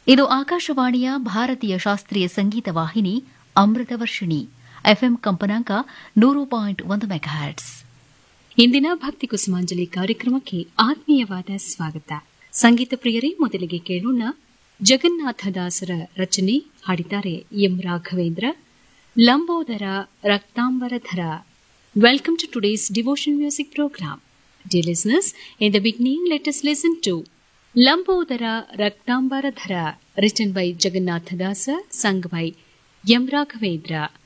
ಇದು ಆಕಾಶವಾಣಿಯ ಭಾರತೀಯ ಶಾಸ್ತ್ರೀಯ ಸಂಗೀತ ವಾಹಿನಿ ಅಮೃತ ವರ್ಷಿಣಿ ಎಫ್ಎಂ ಕಂಪನಾಂಕ ನೂರು ಪಾಯಿಂಟ್ ಒಂದು ಮೆಗಾಹರ್ಟ್ಸ್ ಇಂದಿನ ಭಕ್ತಿ ಕುಸುಮಾಂಜಲಿ ಕಾರ್ಯಕ್ರಮಕ್ಕೆ ಆತ್ಮೀಯವಾದ ಸ್ವಾಗತ ಸಂಗೀತ ಪ್ರಿಯರೇ ಮೊದಲಿಗೆ ಕೇಳೋಣ ಜಗನ್ನಾಥದಾಸರ ರಚನೆ ಹಾಡಿದ್ದಾರೆ ಎಂ ರಾಘವೇಂದ್ರ ಲಂಬೋದರ ರಕ್ತಾಂಬರಧರ welcome to today's devotion music program the listeners in the beginning let us listen to ಲಂಬೋದರ ರಕ್ತಾಂಬರಧರ written by Jagannathadasa song by M Raghavendra